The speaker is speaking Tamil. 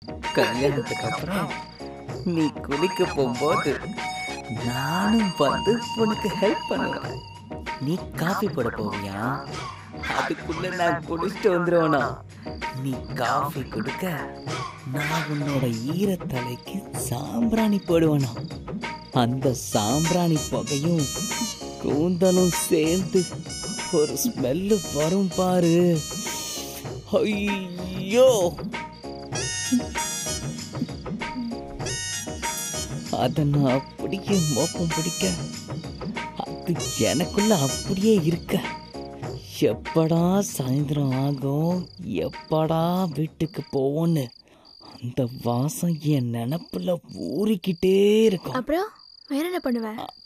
கல்யாணத்துக்கு அப்புறம் நீ குளிக்க போகும்போது நானும் வந்து உனக்கு ஹெல்ப் பண்ணுவேன் நீ காஃபி போட போவியா அதுக்குள்ள நான் குடிச்சிட்டு வந்துருவேனா நீ காஃபி கொடுக்க நான் உன்னோட ஈரத்தலைக்கு சாம்பிராணி போடுவேனா அந்த சாம்பிராணி புகையும் கூந்தலும் சேர்ந்து ஒரு ஸ்மெல்லு வரும் பாரு ஐயோ அத நான் அப்படியே மோப்பம் பிடிக்க அது எனக்குள்ள அப்படியே இருக்க எப்படா சாயந்தரம் ஆகும் எப்படா வீட்டுக்கு போவோன்னு அந்த வாசம் என் நினப்புல ஊறிக்கிட்டே இருக்கும் அப்புறம் வேற என்ன பண்ணுவ